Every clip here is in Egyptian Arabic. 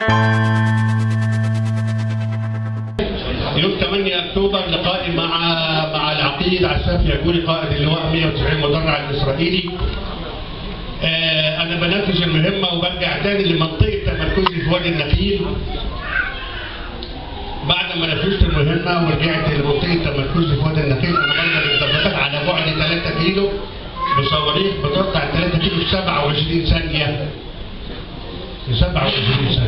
يوم 8 اكتوبر لقائي مع مع العقيد عساف يقولي قائد اللواء 190 مدرع الاسرائيلي آه انا بنفذ المهمه وبرجع تاني لمنطقه تمركزي في وادي النخيل بعد ما نفذت المهمه ورجعت لمنطقه تمركزي في وادي النخيل انا بنزل الدبابات على بعد 3 كيلو بصواريخ بتقطع 3 كيلو في 27 ثانيه في 27 ثانيه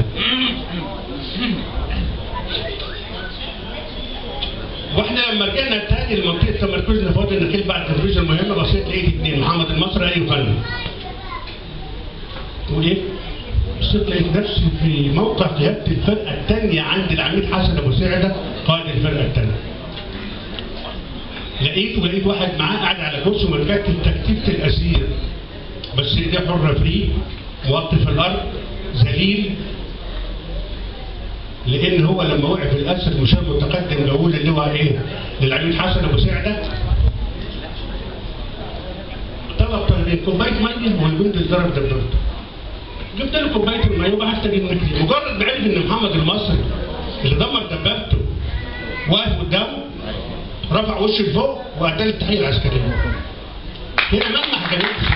واحنا لما رجعنا تاني لمنطقه تمركزنا في وادي النخيل بعد تنفيذ المهمه بصيت لقيت اثنين محمد المصري اي فن تقول ايه؟ بصيت لقيت نفسي في موقع قياده الفرقه الثانيه عند العميد حسن ابو سعده قائد الفرقه الثانيه. لقيته لقيت واحد معاه قاعد على كرسي ومركبت تكتيفه الاسير بس ايديه حره فري موطي في الارض ذليل لان هو لما وقع في الاسر مشير متقدم جابوا اللي هو ايه للعميد حسن ابو سعده طلب طلبين كوبايه ميه والجندي ضرب دبابته جبت له كوبايه الميه وبعت اجيب مكلي مجرد ما عرف ان محمد المصري اللي دمر دبابته واقف قدامه رفع وشه لفوق وادى له التحيه العسكريه هنا ملمح جميل